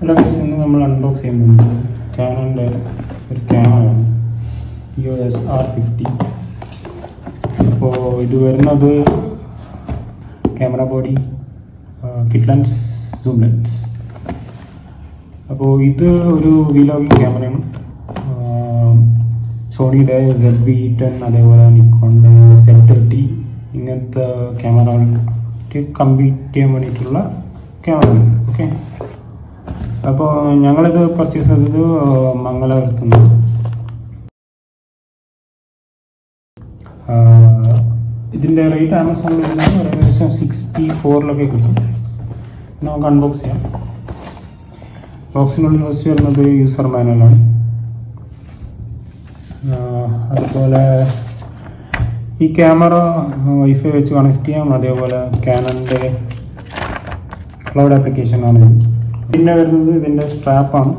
hello guys ഇന്ന് നമ്മൾ unbox ചെയ്യുന്നുണ്ട് ക്യാനൻ്റെ ഒരു ക്യാമറയാണ് E O S R fifty അപ്പോൾ ഇത് വരുന്നത് camera body kit lens zoom lens അപ്പോൾ ഇത് ഒരു വീലോഗിങ് ക്യാമറയാണ് സോണിയുടെ സെഡ് ബി ടെൻ അതേപോലെ നിക്കോണിൻ്റെ സെഡ് തേർട്ടി ഇങ്ങനത്തെ ക്യാമറകൾക്ക് കമ്പീറ്റ് ചെയ്യാൻ വേണ്ടിയിട്ടുള്ള ക്യാമറ ഓക്കെ അപ്പോൾ ഞങ്ങളിത് പർച്ചേസ് ചെയ്തത് മംഗലാപുരത്ത് നിന്ന് ഇതിൻ്റെ റേറ്റ് ആമസോണിൽ വരുന്നത് ഒരു ഏകദേശം സിക്സ്റ്റി ഫോറിലൊക്കെ കിട്ടും നമുക്ക് അൺബോക്സ് ചെയ്യാം ബോക്സിനുള്ളിൽ ഫസ്റ്റ് വരുന്നത് യൂസർ മാനുവലാണ് അതുപോലെ ഈ ക്യാമറ വൈഫൈ വെച്ച് കണക്ട് ചെയ്യാം അതേപോലെ ക്യാനൻ്റെ ക്ലൗഡ് ആപ്ലിക്കേഷൻ ആണ് ഇത് പിന്നെ വരുന്നത് ഇതിൻ്റെ സ്ട്രാപ്പാണ്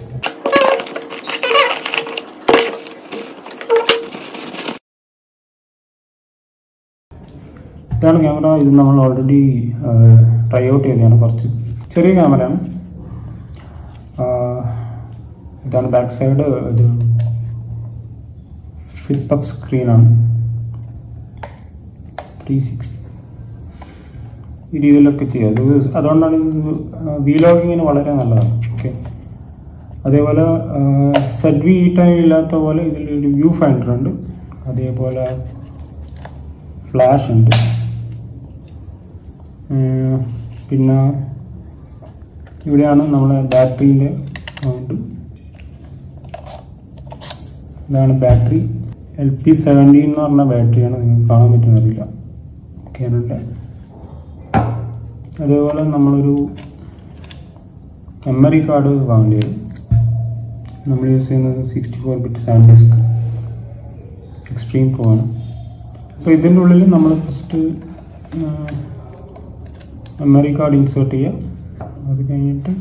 ഇതാണ് ക്യാമറ ഇത് നമ്മൾ ഓൾറെഡി ട്രൈ ഔട്ട് ചെയ്തതാണ് കുറച്ച് ചെറിയ ക്യാമറയാണ് ഇതാണ് ബാക്ക് സൈഡ് ഇത് ഫ്ലിപ്പപ്പ് സ്ക്രീനാണ് ത്രീ സിക്സ്റ്റി ഈ രീതിയിലൊക്കെ ചെയ്യാം അത് അതുകൊണ്ടാണ് ഇത് വീലോഗിങ്ങിന് വളരെ നല്ലതാണ് ഓക്കെ അതേപോലെ സെഡ് വി ടൈം ഇല്ലാത്ത പോലെ ഇതിലൊരു വ്യൂ ഫൈൻഡർ ഉണ്ട് അതേപോലെ ഫ്ലാഷ് ഉണ്ട് പിന്നെ ഇവിടെയാണ് നമ്മളെ ബാറ്ററീൻ്റെ ഉണ്ട് ഇതാണ് ബാറ്ററി എൽ പി സെവൻറ്റീൻ എന്ന് പറഞ്ഞ ബാറ്ററിയാണ് നിങ്ങൾക്ക് കാണാൻ പറ്റുന്നറിയില്ല കാനൻ്റെ അതേപോലെ നമ്മളൊരു മെമ്മറി കാർഡ് വാങ്ങേണ്ടി വരും നമ്മൾ യൂസ് ചെയ്യുന്നത് sixty four bit SanDisk extreme pro ആണ് അപ്പോൾ ഇതിൻ്റെ ഉള്ളിൽ നമ്മൾ ഫസ്റ്റ് മെമ്മറി കാർഡ് ഇൻസേർട്ട് ചെയ്യുക അത് കഴിഞ്ഞിട്ട്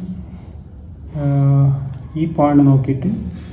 ഈ പോയിന്റ് നോക്കിയിട്ട്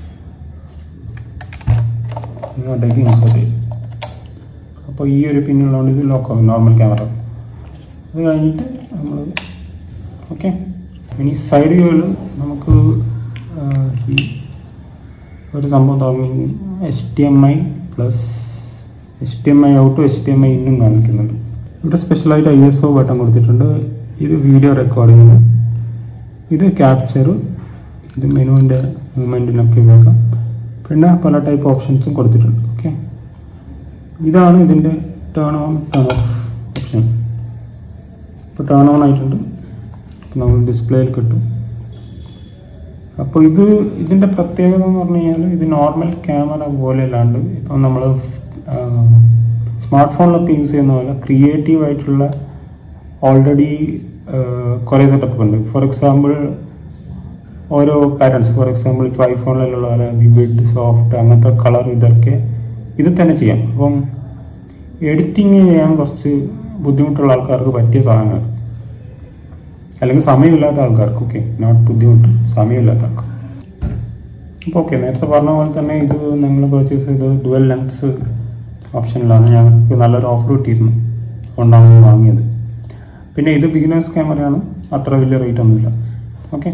ഇങ്ങോട്ടേക്ക് ഇൻസേർട്ട് ചെയ്യും അപ്പോൾ ഈ ഒരു പിന്നുള്ളതുകൊണ്ട് ഇത് ലോക്കാവും നോർമൽ ക്യാമറ അത് കഴിഞ്ഞിട്ട് നമ്മൾ ഓക്കെ ഇനി സൈഡ് വ്യൂവിൽ നമുക്ക് ഈ ഒരു സംഭവം തുടങ്ങി H T M I plus H T M I ഔട്ടും എച്ച് ടി എം ഐ ഇന്നും കാണിക്കുന്നുണ്ട് ഇവിടെ സ്പെഷ്യലായിട്ട് ഐ എസ് ഒ ബട്ടൺ കൊടുത്തിട്ടുണ്ട് ഇത് വീഡിയോ റെക്കോർഡിങ്ങിന് ഇത് ക്യാപ്ചർ ഇത് മെനുവിൻ്റെ മൂവ്മെൻറ്റിനൊക്കെ ഉപയോഗിക്കാം പിന്നെ പല ടൈപ്പ് ഓപ്ഷൻസും കൊടുത്തിട്ടുണ്ട് ഓക്കെ ഇതാണ് ഇതിൻ്റെ turn on turn off option ഇപ്പോൾ ടേൺ ഓൺ ആയിട്ടുണ്ട് അപ്പോൾ നമ്മൾ ഡിസ്പ്ലേയിൽ കിട്ടും അപ്പോൾ ഇത് ഇതിൻ്റെ പ്രത്യേകത എന്ന് പറഞ്ഞു കഴിഞ്ഞാൽ ഇത് നോർമൽ ക്യാമറ പോലെ അല്ലാണ്ട് ഇപ്പം നമ്മൾ സ്മാർട്ട് ഫോണിലൊക്കെ യൂസ് ചെയ്യുന്ന പോലെ ക്രിയേറ്റീവ് ആയിട്ടുള്ള ഓൾറെഡി കുറേ സെറ്റപ്പ് ഉണ്ട് ഫോർ എക്സാമ്പിൾ ഓരോ പാറ്റേൺസ് ഫോർ എക്സാമ്പിൾ ഇപ്പോൾ ഐഫോണിലുള്ള പോലെ വിവിഡ് സോഫ്റ്റ് അങ്ങനത്തെ കളർ ഇതൊക്കെ ഇത് തന്നെ ചെയ്യാം അപ്പം എഡിറ്റിങ് ചെയ്യാൻ കുറച്ച് ബുദ്ധിമുട്ടുള്ള ആൾക്കാർക്ക് പറ്റിയ സാധനങ്ങൾ അല്ലെങ്കിൽ സമയമില്ലാത്ത ആൾക്കാർക്ക് ഓക്കെ നോട്ട് ബുദ്ധിമുട്ട് സമയമില്ലാത്ത ആൾക്കാർ അപ്പോൾ ഓക്കെ നേരത്തെ പറഞ്ഞ പോലെ തന്നെ ഇത് നമ്മൾ പർച്ചേസ് ചെയ്ത് ഡുവൽ ലെൻസ് ഓപ്ഷനിലാണ് ഞങ്ങൾക്ക് നല്ലൊരു ഓഫർ കിട്ടിയിരുന്നു അതുകൊണ്ടാണ് വാങ്ങിയത് പിന്നെ ഇത് ബിഗിനേഴ്സ് ക്യാമറയാണ് അത്ര വലിയ റേറ്റ് ഒന്നുമില്ല ഓക്കെ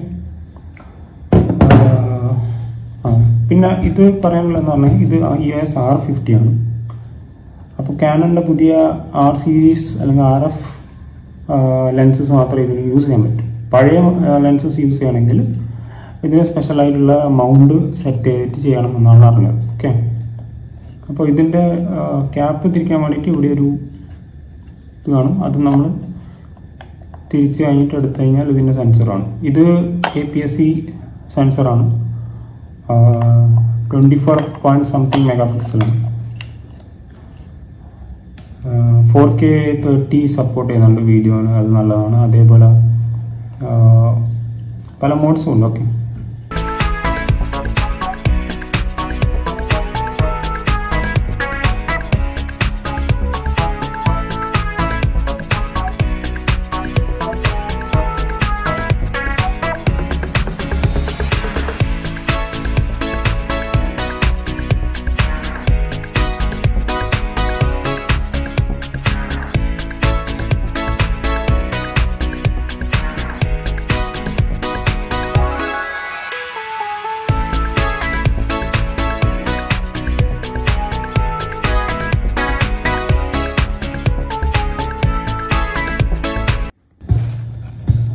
ആ പിന്നെ ഇത് പറയാനുള്ളതെന്ന് പറഞ്ഞാൽ ഇത് ഇ എസ് ആർ ഫിഫ്റ്റി ആണ് അപ്പോൾ ക്യാനണിൻ്റെ പുതിയ ആർ സീരീസ് അല്ലെങ്കിൽ ആർ എഫ് ലെൻസസ് മാത്രമേ ഇതിന് യൂസ് ചെയ്യാൻ പറ്റൂ പഴയ ലെൻസസ് യൂസ് ചെയ്യണമെങ്കിൽ ഇതിന് സ്പെഷ്യലായിട്ടുള്ള മൗണ്ട് സെറ്റ് ചെയ്തിട്ട് ചെയ്യണം എന്നാണ് അറിഞ്ഞത് ഓക്കെ അപ്പോൾ ഇതിൻ്റെ ക്യാപ്പ് തിരിക്കാൻ വേണ്ടിയിട്ട് ഇവിടെ ഒരു ഇത് കാണും അത് നമ്മൾ തിരിച്ച് കഴിഞ്ഞിട്ട് എടുത്തു കഴിഞ്ഞാൽ ഇതിൻ്റെ സെൻസറാണ് ഇത് എ പി എസ് സി സെൻസറാണ് twenty four point something mega പിക്സലാണ് ഫോർ കെ തേർട്ടി സപ്പോർട്ട് ചെയ്യുന്നുണ്ട് വീഡിയോന് അത് നല്ലതാണ് അതേപോലെ പല മോഡ്സും ഉണ്ട് ഓക്കെ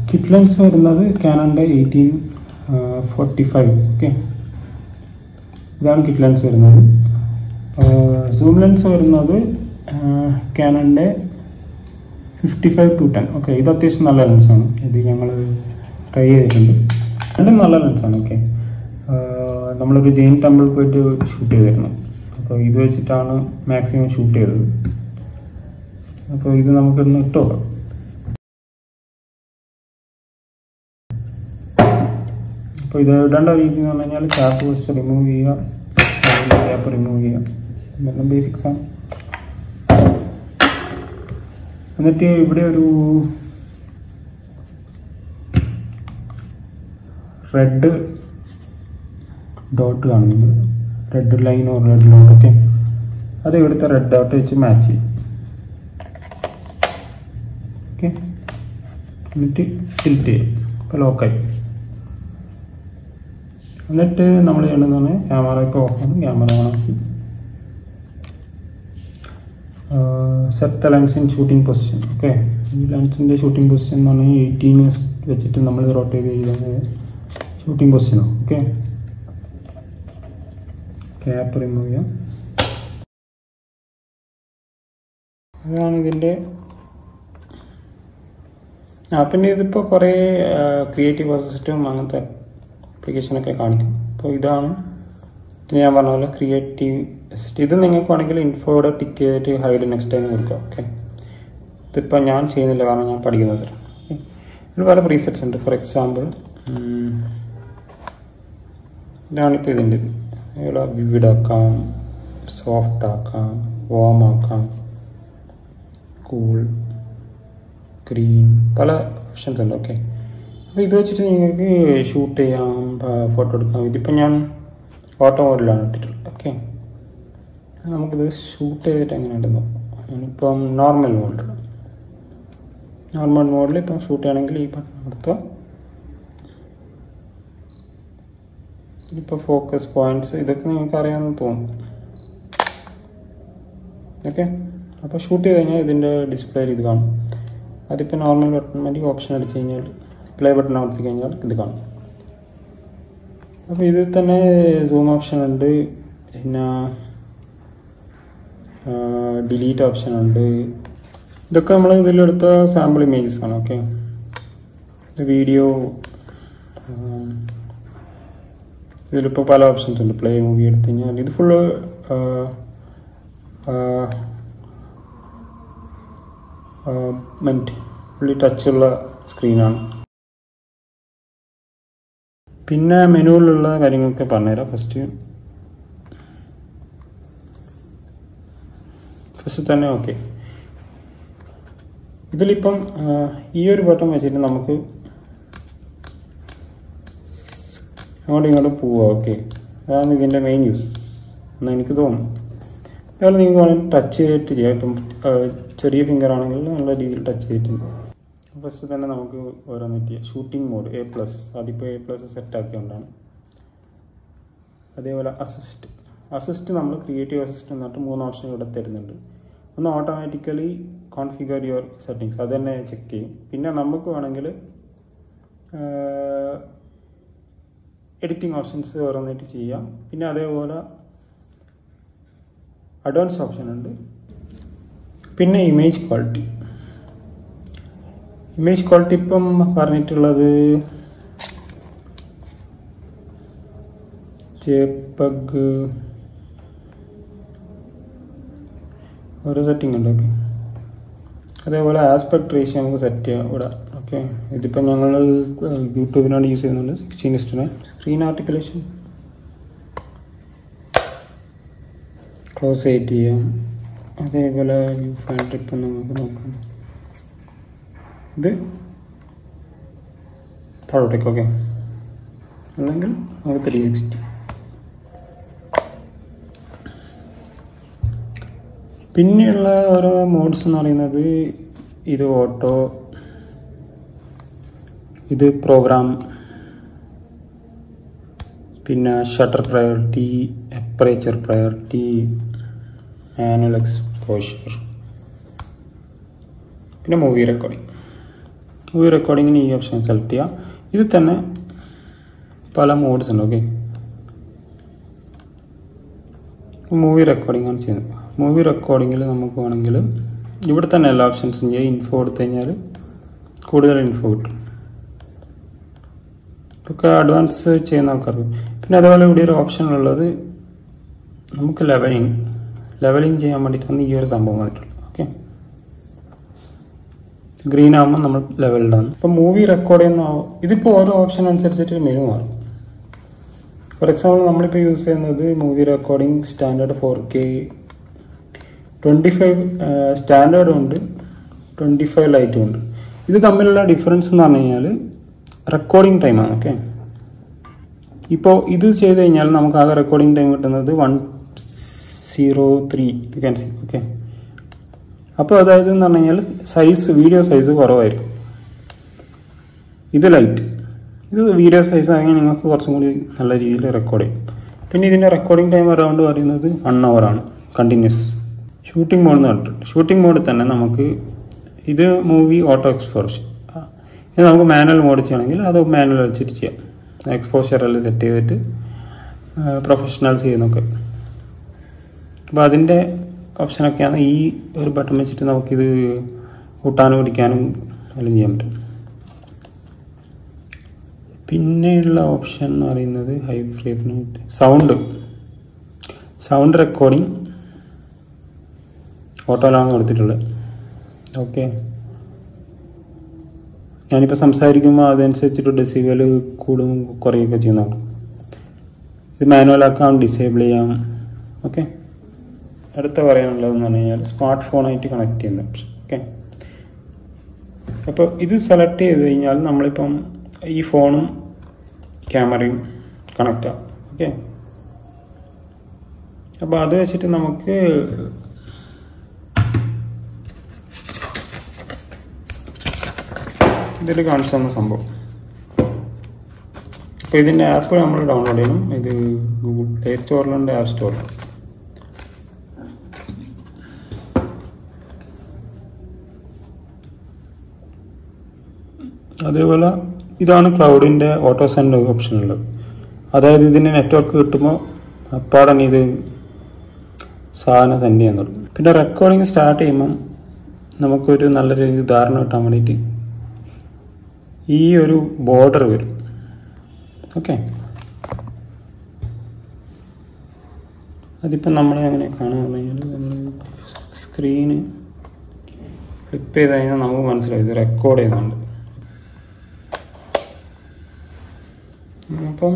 കിറ്റ് ലെൻസ് വരുന്നത് കാനൻ്റെ എയ്റ്റീൻ ഫോർട്ടി ഫൈവ് ഓക്കെ ഇതാണ് കിറ്റ് ലെൻസ് വരുന്നത് സൂം ലെൻസ് വരുന്നത് കാനൻ്റെ fifty five to ten okay ഇത് അത്യാവശ്യം നല്ല ലെൻസാണ് ഇത് ഞങ്ങൾ ട്രൈ ചെയ്തിട്ടുണ്ട് രണ്ടും നല്ല ലെൻസാണ് ഓക്കെ നമ്മളൊരു ജെയിൻ ടെമ്പിൾ പോയിട്ട് ഷൂട്ട് ചെയ്തിരുന്നു അപ്പോൾ ഇത് വെച്ചിട്ടാണ് മാക്സിമം ഷൂട്ട് ചെയ്തത് അപ്പോൾ ഇത് നമുക്കൊന്ന് ഇട്ട് നോക്കാം അപ്പോൾ ഇത് ഇടേണ്ട രീതി എന്ന് പറഞ്ഞു കഴിഞ്ഞാൽ ക്യാപ്പ് വെച്ച് റിമൂവ് ചെയ്യുക ക്യാപ്പ് റിമൂവ് ചെയ്യുക ഇതെല്ലാം ബേസിക്സ് ആണ് എന്നിട്ട് ഇവിടെ ഒരു റെഡ് ഡോട്ട് കാണുന്നുണ്ട് റെഡ് ലൈനോ റെഡ് ഡോട്ട് ഒക്കെ അത് ഇവിടുത്തെ റെഡ് ഡോട്ട് വെച്ച് മാച്ച് ചെയ്യും ഓക്കെ എന്നിട്ട് ടിൽറ്റ് ചെയ്യും ഇപ്പോൾ ലോക്കായി എന്നിട്ട് നമ്മൾ ചെയ്യേണ്ടതാണ് ക്യാമറ ഇപ്പോൾ ഓഫാണ് ക്യാമറ ഓണാക്കി set the lens in shooting position okay ഈ ലെൻസിൻ്റെ ഷൂട്ടിംഗ് പൊസിഷൻ എന്ന് പറഞ്ഞാൽ എയ്റ്റീൻ വെച്ചിട്ട് നമ്മൾ റൊട്ടേറ്റ് ചെയ്തത് ഷൂട്ടിംഗ് പൊസിഷനാണ് ഓക്കെ ക്യാപ്പ് റിമൂവ് ചെയ്യാം അതാണ് ഇതിൻ്റെ ആ പിന്നെ ഇതിപ്പോൾ കുറേ ക്രിയേറ്റീവ് അസിസ്റ്റും അങ്ങനത്തെ ആപ്ലിക്കേഷനൊക്കെ കാണിക്കും അപ്പോൾ ഇതാണ് ഇത് ഞാൻ പറഞ്ഞ പോലെ ക്രിയേറ്റീവ് അസിസ്റ്റ് ഇത് നിങ്ങൾക്ക് വേണമെങ്കിൽ ഇൻഫോയുടെ ടിക്ക് ചെയ്തിട്ട് ഹൈഡ് നെക്സ്റ്റ് ടൈം കൊടുക്കുക ഓക്കെ ഇതിപ്പോൾ ഞാൻ ചെയ്യുന്നില്ല കാരണം ഞാൻ പഠിക്കുന്നത് ഇതിൽ പല പ്രീസെറ്റ്സ് ഉണ്ട് ഫോർ എക്സാമ്പിൾ ഇതാണിപ്പോൾ ഇതിൻ്റെ ഇവിടെ വിവിഡാക്കാം സോഫ്റ്റ് ആക്കാം വാം ആക്കാം കൂൾ ഗ്രീൻ പല ഓപ്ഷൻസ് ഉണ്ട് ഓക്കെ അപ്പോൾ ഇത് വെച്ചിട്ട് നിങ്ങൾക്ക് ഷൂട്ട് ചെയ്യാം ഫോട്ടോ എടുക്കാം ഇതിപ്പോൾ ഞാൻ ഓട്ടോ മോഡിലാണ് ഇട്ടിട്ടുള്ളത് ഓക്കെ നമുക്കിത് ഷൂട്ട് ചെയ്തിട്ട് എങ്ങനെ ഉണ്ടെന്ന് ഞാനിപ്പം നോർമൽ മോഡിൽ നോർമൽ മോഡിൽ ഇപ്പം ഷൂട്ട് ചെയ്യണമെങ്കിൽ ഈ ബട്ടൺ കൊടുക്കുക ഇപ്പോൾ ഫോക്കസ് പോയിന്റ്സ് ഇതൊക്കെ നിങ്ങൾക്ക് അറിയാമെന്ന് തോന്നുന്നു ഓക്കെ അപ്പോൾ ഷൂട്ട് ചെയ്ത് കഴിഞ്ഞാൽ ഇതിൻ്റെ ഡിസ്പ്ലേയിൽ ഇത് കാണും അതിപ്പോൾ നോർമൽ ബട്ടൺ വേണ്ടി ഓപ്ഷൻ അടിച്ച് കഴിഞ്ഞാൽ പ്ലേ ബട്ടൺ അമർത്തി കഴിഞ്ഞാൽ ഇത് കാണും അപ്പോൾ ഇതിൽ തന്നെ സൂം ഓപ്ഷൻ ഉണ്ട് പിന്നെ ഡിലീറ്റ് ഓപ്ഷൻ ഉണ്ട് ഇതൊക്കെ നമ്മൾ ഇതിലെടുത്ത സാമ്പിൾ ഇമേജസ് ആണ് ഓക്കെ വീഡിയോ ഇതിലിപ്പോൾ പല ഓപ്ഷൻസ് ഉണ്ട് പ്ലേ മൂവി എടുത്തു കഴിഞ്ഞാൽ ഇത് ഫുള്ള് മെൻറ്റ് ഫുള്ളി ടച്ചുള്ള സ്ക്രീനാണ് പിന്നെ മെനുവിലുള്ള കാര്യങ്ങളൊക്കെ പറഞ്ഞുതരാം ഫസ്റ്റ് ഫസ്റ്റ് തന്നെ ഓക്കെ ഇതിലിപ്പം ഈ ഒരു ബട്ടൺ വെച്ചിട്ട് നമുക്ക് അങ്ങോട്ടും ഇങ്ങോട്ടും പോവുക ഓക്കെ അതാണ് ഇതിൻ്റെ മെയിൻ യൂസ് എന്ന് എനിക്ക് തോന്നുന്നു അതുപോലെ നിങ്ങൾക്ക് വേണമെങ്കിൽ ടച്ച് ചെയ്തിട്ട് ചെയ്യാം ഇപ്പം ചെറിയ ഫിംഗർ ആണെങ്കിൽ നല്ല രീതിയിൽ ടച്ച് ചെയ്തിട്ടുണ്ട് ഫസ്റ്റ് തന്നെ നമുക്ക് ഓരോന്ന് ചെയ്യാം ഷൂട്ടിംഗ് മോഡ് എ പ്ലസ് അതിപ്പോൾ എ പ്ലസ് സെറ്റ് ആക്കിയതുകൊണ്ടാണ് അതേപോലെ അസിസ്റ്റ് അസിസ്റ്റ് നമ്മൾ ക്രിയേറ്റീവ് അസിസ്റ്റ് എന്നിട്ട് മൂന്ന് ഓപ്ഷൻ ഇവിടെ തരുന്നുണ്ട് ഒന്ന് ഓട്ടോമാറ്റിക്കലി കോൺഫിഗർ യുവർ സെറ്റിങ്സ് അത് തന്നെ ചെക്ക് ചെയ്യും പിന്നെ നമുക്ക് വേണമെങ്കിൽ എഡിറ്റിംഗ് ഓപ്ഷൻസ് ഓരോന്നായിട്ട് ചെയ്യാം പിന്നെ അതേപോലെ അഡ്വാൻസ് ഓപ്ഷൻ ഉണ്ട് പിന്നെ ഇമേജ് ക്വാളിറ്റി ഇമേജ് ക്വാളിറ്റി ഇപ്പം പറഞ്ഞിട്ടുള്ളത് ജെപഗ് ഓരോ സെറ്റിംഗ് ഉണ്ട് ഓക്കെ അതേപോലെ ആസ്പെക്ട് റേഷ്യോ നമുക്ക് സെറ്റ് ചെയ്യാം ഇവിടെ ഓക്കെ ഇതിപ്പോൾ ഞങ്ങൾ യൂട്യൂബിനാണ് യൂസ് ചെയ്യുന്നുണ്ട് സിക്സ്റ്റീൻ ഇസ്റ്റിന് സ്ക്രീൻ ആർട്ടിക്കുലേഷൻ ക്ലോസ് എയ്റ്റ് ചെയ്യാം അതേപോലെ വ്യൂ ഫൈൻഡർ ഇപ്പം നമുക്ക് നോക്കാം ഇത് താഴോട്ടേക്ക് ഓക്കെ അല്ലെങ്കിൽ നമുക്ക് ത്രീ സിക്സ്റ്റി പിന്നെയുള്ള ഓരോ മോഡ്സ് എന്ന് പറയുന്നത് ഇത് ഓട്ടോ ഇത് പ്രോഗ്രാം പിന്നെ shutter priority aperture priority manual exposure പിന്നെ മൂവി റെക്കോർഡിംഗ് മൂവി റെക്കോർഡിങ്ങിന് ഈ ഓപ്ഷൻ സെലക്ട് ചെയ്യുക ഇതിൽ തന്നെ പല മോഡ്സ് ഉണ്ട് ഓക്കെ മൂവി റെക്കോർഡിംഗ് ആണ് ചെയ്യുന്നത് മൂവി റെക്കോർഡിങ്ങിൽ നമുക്ക് വേണമെങ്കിൽ ഇവിടെ തന്നെ എല്ലാ ഓപ്ഷൻസും ചെയ്യാം ഇൻഫോ കൊടുത്തു കഴിഞ്ഞാൽ കൂടുതൽ ഇൻഫോ കിട്ടും ഇതൊക്കെ അഡ്വാൻസ് ചെയ്യുന്ന ആൾക്കാർക്ക് പിന്നെ അതുപോലെ ഇവിടെ ഒരു ഓപ്ഷൻ ഉള്ളത് നമുക്ക് ലെവലിങ് ലെവലിങ് ചെയ്യാൻ വേണ്ടിയിട്ടാണ് ഈ ഒരു സംഭവം വന്നിട്ടുള്ളത് ഓക്കെ ഗ്രീൻ ആകുമ്പോൾ നമ്മൾ ലെവൽഡാണ് ഇപ്പം മൂവി റെക്കോർഡ് ചെയ്യുന്ന ഇതിപ്പോൾ ഓരോ ഓപ്ഷൻ അനുസരിച്ചിട്ട് മെനു മാറും ഫോർ എക്സാമ്പിൾ നമ്മളിപ്പോൾ യൂസ് ചെയ്യുന്നത് movie recording standard four K twenty five സ്റ്റാൻഡേർഡും ഉണ്ട് ട്വൻറ്റി ഫൈവ് ലൈറ്റും ഉണ്ട് ഇത് തമ്മിലുള്ള ഡിഫറൻസ് എന്ന് പറഞ്ഞു കഴിഞ്ഞാൽ റെക്കോർഡിംഗ് ടൈമാണ് ഓക്കെ ഇപ്പോൾ ഇത് ചെയ്ത് കഴിഞ്ഞാൽ നമുക്ക് ആകെ റെക്കോർഡിംഗ് ടൈം കിട്ടുന്നത് one zero three you can see okay അപ്പോൾ അതായത് എന്ന് പറഞ്ഞു കഴിഞ്ഞാൽ സൈസ് വീഡിയോ സൈസ് കുറവായിരിക്കും ഇത് ലൈറ്റ് ഇത് വീഡിയോ സൈസ് ആണെങ്കിൽ നിങ്ങൾക്ക് കുറച്ചും കൂടി നല്ല രീതിയിൽ റെക്കോർഡ് ചെയ്യും പിന്നെ ഇതിൻ്റെ റെക്കോർഡിംഗ് ടൈം അറൗണ്ട് പറയുന്നത് വൺ ആണ് കണ്ടിന്യൂസ് ഷൂട്ടിംഗ് മോഡ് എന്ന് പറഞ്ഞിട്ടുണ്ട് ഷൂട്ടിംഗ് മോഡിൽ തന്നെ നമുക്ക് ഇത് മൂവി ഓട്ടോ എക്സ്പോർഷൻ ഇത് നമുക്ക് മാനുവൽ മോഡ് ചെയ്യണമെങ്കിൽ അത് മാനുവൽ വെച്ചിട്ട് ചെയ്യാം എക്സ്പോഷർ എല്ലാം സെറ്റ് ചെയ്തിട്ട് പ്രൊഫഷണൽസ് ചെയ്യുന്നൊക്കെ അപ്പോൾ അതിൻ്റെ ഓപ്ഷനൊക്കെയാണ് ഈ ഒരു ബട്ടൺ വെച്ചിട്ട് നമുക്കിത് കൂട്ടാനും പിടിക്കാനും എല്ലാം ചെയ്യാൻ പറ്റും പിന്നെയുള്ള ഓപ്ഷൻ എന്ന് പറയുന്നത് high frequent sound sound recording ഓട്ടോയിലാണ് കൊടുത്തിട്ടുള്ളത് ഓക്കെ ഞാനിപ്പോൾ സംസാരിക്കുമ്പോൾ അതനുസരിച്ചിട്ട് ഡെസിബൽ കൂടും കുറയുകയൊക്കെ ചെയ്യുന്നതാണ് ഇത് മാനുവൽ ആക്കാം ഡിസേബിൾ ചെയ്യാം ഓക്കെ അടുത്ത പറയാനുള്ളതെന്ന് പറഞ്ഞു കഴിഞ്ഞാൽ സ്മാർട്ട് ഫോണായിട്ട് കണക്ട് ചെയ്യുന്ന ഓപ്ഷൻ ഓക്കെ അപ്പോൾ ഇത് സെലക്ട് ചെയ്ത് കഴിഞ്ഞാൽ നമ്മളിപ്പം ഈ ഫോണും ക്യാമറയും കണക്റ്റ് ആവും ഓക്കെ അപ്പോൾ അത് വെച്ചിട്ട് നമുക്ക് ഇതിൽ കാണിച്ചു തന്ന സംഭവം അപ്പോൾ ഇതിൻ്റെ ആപ്പ് നമ്മൾ ഡൗൺലോഡ് ചെയ്യണം ഇത് ഗൂഗിൾ പ്ലേ സ്റ്റോറിലുണ്ട് ആപ്പ് സ്റ്റോറിലുണ്ട് അതേപോലെ ഇതാണ് ക്ലൗഡിൻ്റെ ഓട്ടോ സെൻഡ് ഓപ്ഷൻ ഉള്ളത് അതായത് ഇതിന് നെറ്റ്വർക്ക് കിട്ടുമ്പോൾ അപ്പാടനെ ഇത് സാധനം സെൻഡ് ചെയ്യാൻ തുടങ്ങും പിന്നെ റെക്കോർഡിങ് സ്റ്റാർട്ട് ചെയ്യുമ്പം നമുക്കൊരു നല്ലൊരു ധാരണ കിട്ടാൻ വേണ്ടിയിട്ട് ഈ ഒരു ബോർഡർ വരും ഓക്കെ അതിപ്പം നമ്മൾ എങ്ങനെ കാണുക കഴിഞ്ഞാൽ നമ്മൾ സ്ക്രീന് ഫ്ലിപ്പ് ചെയ്ത് കഴിഞ്ഞാൽ നമുക്ക് മനസ്സിലായി ഇത് റെക്കോർഡ് ചെയ്യുന്നുണ്ട് അപ്പം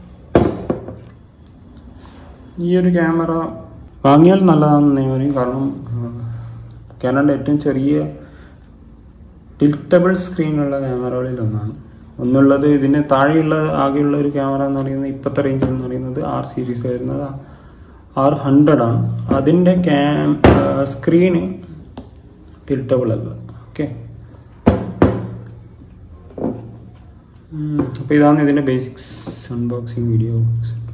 ഈ ഒരു ക്യാമറ വാങ്ങിയാൽ നല്ലതാണെന്ന് ഞാൻ പറയും കാരണം കാനഡ ഏറ്റവും ചെറിയ ടിൽറ്റബിൾ സ്ക്രീനുള്ള ക്യാമറകളിൽ ഒന്നാണ് ഒന്നുള്ളത് ഇതിന് താഴെയുള്ള ആകെയുള്ള ഒരു ക്യാമറ എന്ന് പറയുന്നത് ഇപ്പോഴത്തെ റേഞ്ചിൽ എന്ന് പറയുന്നത് ആർ സീരീസ് വരുന്നത് ആർ ഹൺഡ്രഡ് ആണ് അതിൻ്റെ ക്യാം സ്ക്രീന് ടിൽറ്റബിൾ അല്ല ഓക്കെ അപ്പോൾ ഇതാണ് ഇതിൻ്റെ ബേസിക്സ് അൺബോക്സിങ് വീഡിയോ